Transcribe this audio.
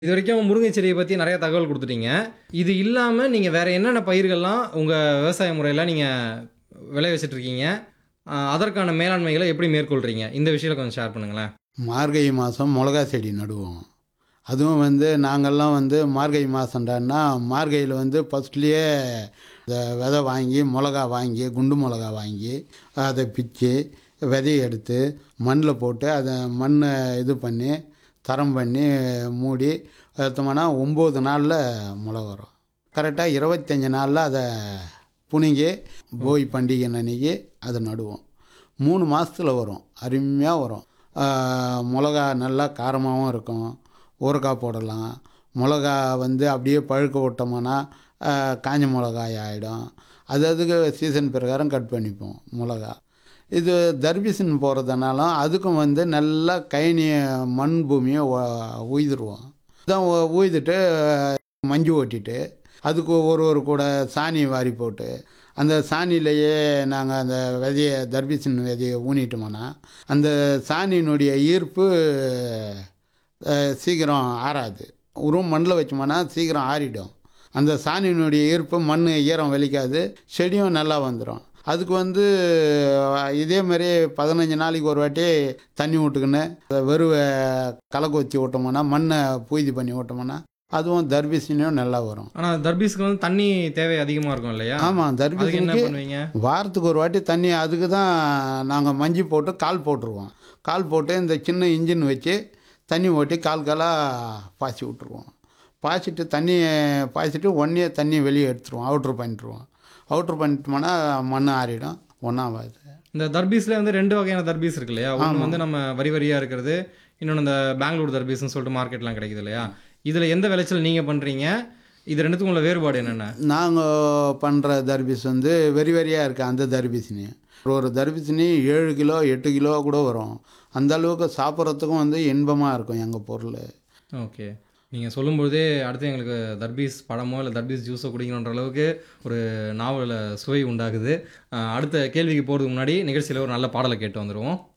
இது வரைக்கும் முருங்கை செடியை பற்றி நிறைய தகவல் கொடுத்துட்டீங்க இது இல்லாமல் நீங்கள் வேறு என்னென்ன பயிர்கள்லாம் உங்கள் விவசாய முறையில் நீங்கள் விளைவிச்சிட்டு இருக்கீங்க ஆஹ் அதற்கான மேலாண்மைகளை எப்படி மேற்கொள்கிறீங்க இந்த விஷயத்தை கொஞ்சம் ஷேர் பண்ணுங்களேன் மார்கழி மாதம் மிளகா செடி நடுவோம் அதுவும் வந்து நாங்கள்லாம் வந்து மார்கழி மாதம்டான்னா மார்கழியில் வந்து ஃபஸ்ட்லேயே இந்த விதை வாங்கி மிளகா வாங்கி குண்டு மிளகா வாங்கி அதை பிச்சு விதையை எடுத்து மண்ணில் போட்டு அதை மண்ணை இது பண்ணி தரம் பண்ணி மூடி எடுத்தோம்னா ஒம்பது நாளில் மிளகா வரும் கரெக்டாக இருபத்தஞ்சி நாளில் அதை புனிங்கி போய் பண்டிகை அன்னைக்கு அதை நடுவோம் மூணு மாதத்தில் வரும் அருமையாக வரும் ஆஹ் மிளகா நல்லா காரமாகவும் இருக்கும் ஊறுகாய் போடலாம் மிளகா வந்து அப்படியே பழுக்க விட்டோம்னா ஆஹ் காஞ்ச மிளகாய் ஆகிடும் அது அதுக்கு சீசன் பிரகாரம் கட் பண்ணிப்போம் மிளகா இது தர்பீசன் போகிறதுனாலும் அதுக்கும் வந்து நல்லா கைனி மண் பூமியை உ- உய்துருவோம் இதான் உ- உய்துட்டு மஞ்சு ஓட்டிட்டு அதுக்கு ஒரு ஒரு கூட சாணி வாரி போட்டு அந்த சாணியிலேயே நாங்கள் அந்த விதையை தர்பீசன் விதையை ஊனிட்டோம்னா அந்த சாணியினுடைய ஈர்ப்பு அஹ், சீக்கிரம் ஆறாது உருவம் மண்ணில் வச்சோம்னா சீக்கிரம் ஆறிடும் அந்த சாணியினுடைய ஈர்ப்பு மண் ஈரம் வெளிக்காது செடியும் நல்லா வந்துடும் அதுக்கு வந்து அஹ், இதே மாதிரி பதினஞ்சு நாளைக்கு ஒரு வாட்டி தண்ணி விட்டுக்கின்னு வெறுவ கலக்கு வச்சு விட்டோம்னா மண்ணை பூய்தி பண்ணி விட்டோம்னா அதுவும் தர்பீசணியும் நல்லா வரும் ஆனால் தர்பீஸ்க்கு வந்து தண்ணி தேவை அதிகமாக இருக்கும் இல்லையா ஆமாம் அதுக்கு என்ன தர்பீசணிக்கு பண்ணுவீங்க வாரத்துக்கு ஒரு வாட்டி தண்ணி அதுக்கு தான் நாங்கள் மஞ்சி போட்டு கால் போட்டுருவோம் கால் போட்டு இந்த சின்ன இன்ஜின் வச்சு தண்ணி ஓட்டி கால் காலாக பாய்ச்சி விட்ருவோம் பாய்ச்சிட்டு தண்ணி பாய்ச்சிட்டு ஒன்றே தண்ணி வெளியே எடுத்துருவோம் அவுட்ரு பண்ணிட்டுருவோம் அவுட்ரு பண்ணிட்டோம்னா மண் ஆறிடும் ஒன்றாவாது இந்த தர்பீஸ்ல வந்து ரெண்டு வகையான தர்பீஸ் இருக்கு இல்லையா ஒன்று வந்து நம்ம வரி வரியா இருக்கிறது இன்னொன்று இந்த பெங்களூர் தர்பீஸ்னு சொல்லிட்டு மார்க்கெட்லாம் கிடைக்குது இல்லையா இதில் எந்த விளைச்சல் நீங்கள் பண்ணுறீங்க இது ரெண்டுத்துக்கும் உள்ள வேறுபாடு என்னென்ன நாங்கள் பண்ணுற தர்பீஸ் வந்து வெறி வெறியாக இருக்குது அந்த தர்பீசணி ஒரு ஒரு தர்பீசணி ஏழு கிலோ எட்டு கிலோ கூட வரும் அந்த அளவுக்கு சாப்பிட்றதுக்கும் வந்து இன்பமாக இருக்கும் எங்கள் பொருள் ஓகே நீங்கள் சொல்லும்போதே அடுத்து எங்களுக்கு தர்பீஸ் பழமோ இல்லை தர்பீஸ் ஜூஸோ குடிக்கணுன்ற அளவுக்கு ஒரு நாவலில் சுவை உண்டாகுது ஆஹ் அடுத்த கேள்விக்கு போகிறதுக்கு முன்னாடி நிகழ்ச்சியில் ஒரு நல்ல பாடலை கேட்டு வந்துடுவோம்